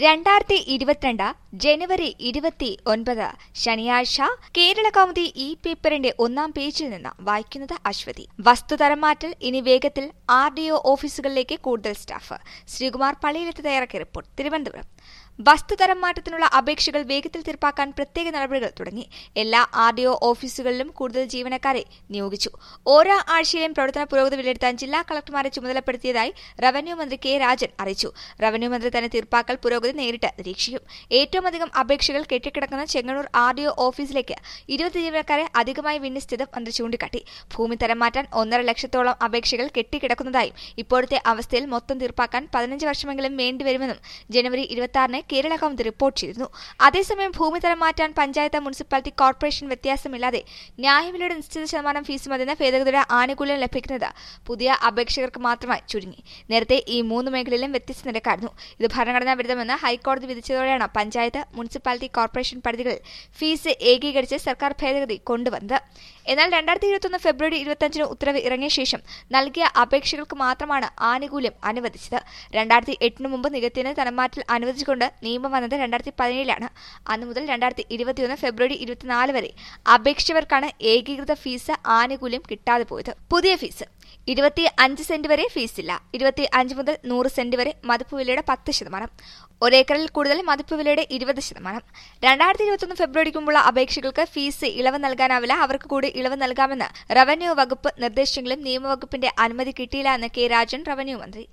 രണ്ടായിരത്തി ഇരുപത്തിരണ്ട് ജനുവരി ഇരുപത്തി ഒൻപത് ശനിയാഴ്ച കേരള കൗമുദി ഈ പേപ്പറിന്റെ ഒന്നാം പേജിൽ നിന്ന് വായിക്കുന്നത് അശ്വതി വസ്തുതരം മാറ്റൽ ഇനി വേഗത്തിൽ ആർ ഡി ഒ ഓഫീസുകളിലേക്ക് കൂടുതൽ സ്റ്റാഫ് ശ്രീകുമാർ പള്ളിയിലെത്തി തയ്യാറാക്കിയ റിപ്പോർട്ട് തിരുവനന്തപുരം വസ്തുതരം മാറ്റത്തിനുള്ള അപേക്ഷകൾ വേഗത്തിൽ തീർപ്പാക്കാൻ പ്രത്യേക നടപടികൾ തുടങ്ങി എല്ലാ ആർ ഡി ഒ ഓഫീസുകളിലും കൂടുതൽ ജീവനക്കാരെ നിയോഗിച്ചു ഓരോ ആഴ്ചയിലെയും പ്രവർത്തന പുരോഗതി വിലയിരുത്താൻ ജില്ലാ കളക്ടർമാരെ ചുമതലപ്പെടുത്തിയതായി റവന്യൂ മന്ത്രി കെ രാജൻ അറിയിച്ചു റവന്യൂ മന്ത്രി തന്നെ തീർപ്പാക്കൽ പുരോഗതി നേരിട്ട് നിരീക്ഷിക്കും ഏറ്റവും അധികം അപേക്ഷകൾ കെട്ടിക്കിടക്കുന്ന ചെങ്ങന്നൂർ ആർ ഡി ഒ ഓഫീസിലേക്ക് ഇരുപത് ജീവനക്കാരെ അധികമായി വിന്യസിച്ചത് മന്ത്രി ചൂണ്ടിക്കാട്ടി ഭൂമി തരം മാറ്റാൻ ഒന്നര ലക്ഷത്തോളം അപേക്ഷകൾ കെട്ടിക്കിടക്കുന്നതായും ഇപ്പോഴത്തെ അവസ്ഥയിൽ മൊത്തം തീർപ്പാക്കാൻ പതിനഞ്ച് വർഷമെങ്കിലും വേണ്ടിവരുമെന്നും ജനുവരി ഇരുപത്തി കേരള കൗമുദി റിപ്പോർട്ട് ചെയ്തിരുന്നു അതേസമയം ഭൂമി തരം മാറ്റാൻ പഞ്ചായത്ത് മുനിസിപ്പാലിറ്റി കോർപ്പറേഷൻ വ്യത്യാസമില്ലാതെ ന്യായവിലയുടെ നിശ്ചിത ശതമാനം ഫീസ് മതിന് ഭേദഗതിയുടെ ആനുകൂല്യം ലഭിക്കുന്നത് പുതിയ അപേക്ഷകർക്ക് മാത്രമായി ചുരുങ്ങി നേരത്തെ ഈ മൂന്ന് മേഖലയിലും വ്യത്യസ്ത നിരക്കായിരുന്നു ഇത് ഭരണഘടനാ വിരുദ്ധമെന്ന് ഹൈക്കോടതി വിധിച്ചതോടെയാണ് പഞ്ചായത്ത് മുനിസിപ്പാലിറ്റി കോർപ്പറേഷൻ പരിധികളിൽ ഫീസ് ഏകീകരിച്ച് സർക്കാർ ഭേദഗതി കൊണ്ടുവന്നത് എന്നാൽ രണ്ടായിരത്തി ഇരുപത്തൊന്ന് ഫെബ്രുവരി ഇരുപത്തിയഞ്ചിന് ഉത്തരവ് ഇറങ്ങിയ ശേഷം നൽകിയ അപേക്ഷകൾക്ക് മാത്രമാണ് ആനുകൂല്യം അനുവദിച്ചത് രണ്ടായിരത്തി എട്ടിന് മുമ്പ് നികത്തിന് തരംമാറ്റൽ അനുവദിച്ചുകൊണ്ട് നിയമം വന്നത് രണ്ടായിരത്തി പതിനേഴിലാണ് അന്നു മുതൽ രണ്ടായിരത്തി ഇരുപത്തിയൊന്ന് ഫെബ്രുവരി ഇരുപത്തിനാല് വരെ അപേക്ഷിച്ചവർക്കാണ് ഏകീകൃത ഫീസ് ആനുകൂല്യം കിട്ടാതെ പോയത് പുതിയ ഫീസ് ഇരുപത്തി അഞ്ച് സെന്റ് വരെ ഫീസില്ല ഇരുപത്തി അഞ്ച് മുതൽ നൂറ് സെന്റ് വരെ മതിപ്പ് വിലയുടെ പത്ത് ശതമാനം ഒരേക്കറിൽ കൂടുതൽ മതിപ്പ് വിലയുടെ ഇരുപത് ശതമാനം രണ്ടായിരത്തി ഇരുപത്തൊന്ന് ഫെബ്രുവരിക്ക് മുമ്പുള്ള അപേക്ഷകൾക്ക് ഫീസ് ഇളവ് നൽകാനാവില്ല അവർക്ക് കൂടി ഇളവ് നൽകാമെന്ന് റവന്യൂ വകുപ്പ് നിർദ്ദേശിച്ചെങ്കിലും നിയമവകുപ്പിന്റെ അനുമതി കിട്ടിയില്ല എന്ന് കെ രാജൻ റവന്യൂ മന്ത്രി